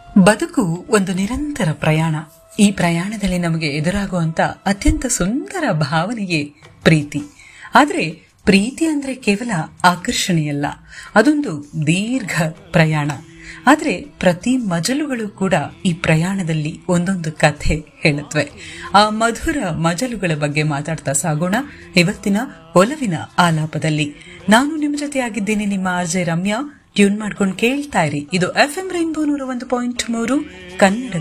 ಬದುಕು ಒಂದು ನಿರಂತರ ಪ್ರಯಾಣ ಈ ಪ್ರಯಾಣದಲ್ಲಿ ನಮಗೆ ಎದುರಾಗುವಂತ ಅತ್ಯಂತ ಸುಂದರ ಭಾವನೆಯೇ ಪ್ರೀತಿ ಆದ್ರೆ ಪ್ರೀತಿ ಅಂದ್ರೆ ಕೇವಲ ಆಕರ್ಷಣೆಯಲ್ಲ ಅದೊಂದು ದೀರ್ಘ ಪ್ರಯಾಣ ಆದ್ರೆ ಪ್ರತಿ ಮಜಲುಗಳು ಕೂಡ ಈ ಪ್ರಯಾಣದಲ್ಲಿ ಒಂದೊಂದು ಕಥೆ ಹೇಳುತ್ತವೆ ಆ ಮಧುರ ಮಜಲುಗಳ ಬಗ್ಗೆ ಮಾತಾಡ್ತಾ ಸಾಗೋಣ ಇವತ್ತಿನ ಒಲವಿನ ಆಲಾಪದಲ್ಲಿ ನಾನು ನಿಮ್ಮ ಜೊತೆ ಆಗಿದ್ದೇನೆ ನಿಮ್ಮ ಆರ್ಜೆ ರಮ್ಯಾ ಟ್ಯೂನ್ ಮಾಡ್ಕೊಂಡು ಕೇಳ್ತಾ ಇರಿ ಇದು ಎಫ್ ಎಂ ರೈನ್ಬೋ ನೂರ ಒಂದು ಪಾಯಿಂಟ್ ಮೂರು ಕನ್ನಡ